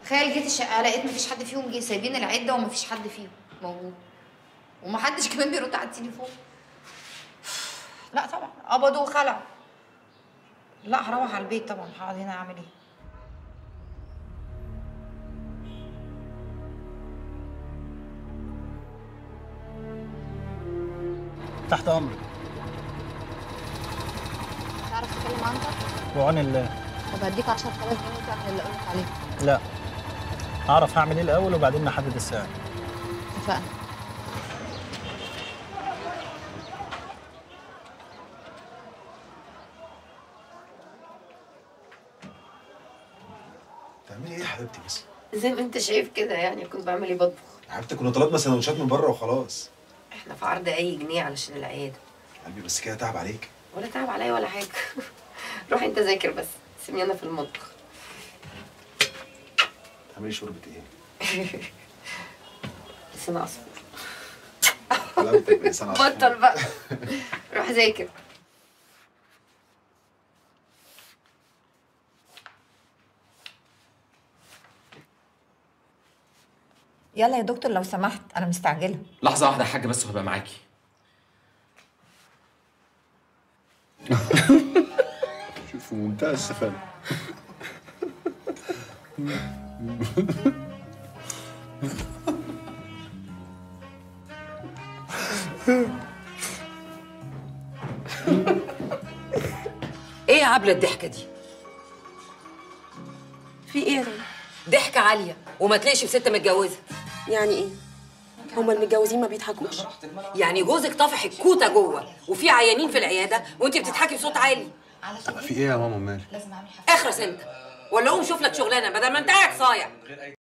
تخيل جيت الشقه لقيت مفيش حد فيهم جه سايبين العده ومفيش حد فيهم موجود ومحدش كمان بيرد على التليفون لا طبعا قبضوا وخلعوا لا هروح على البيت طبعا هقعد هنا اعمل ايه تحت امرك تعرف تتكلم عنك وعون الله طب هديك 10000 جنيه تعمل اللي اقولك عليه لا هعرف هعمل ايه الاول وبعدين نحدد السعر اتفقنا تعملي ايه يا حبيبتي بس؟ زي ما انت شايف كده يعني كنت بعمل ايه بطبخ يا حبيبتي كنا طلبنا سندوتشات من بره وخلاص احنا في عرض اي جنيه علشان العياده قلبي بس كده تعب عليك ولا تعب عليا ولا حاجه روح انت ذاكر بس سيبني انا في المطبخ تعملي شوربه ايه؟ لسان اصفر حلاوتك بلسان عصفور. بطل بقى روح ذاكر يلا يا دكتور لو سمحت انا مستعجله لحظة واحدة يا حاجة بس وهبقى معاكي شوف في منتهى السفالة ايه يا عبلة الضحكة دي؟ في ايه يا رنا؟ ضحكة عالية وما تلاقيش في ست متجوزة يعني ايه؟ هما المتجوزين ما بيضحكوش؟ يعني جوزك طافح الكوتة جوه وفي عيانين في العيادة وانت بتضحكي بصوت عالي في ايه يا ماما مالك؟ اخرس انت ولا قوم شوف لك شغلانة بدل ما انت قاعد صايع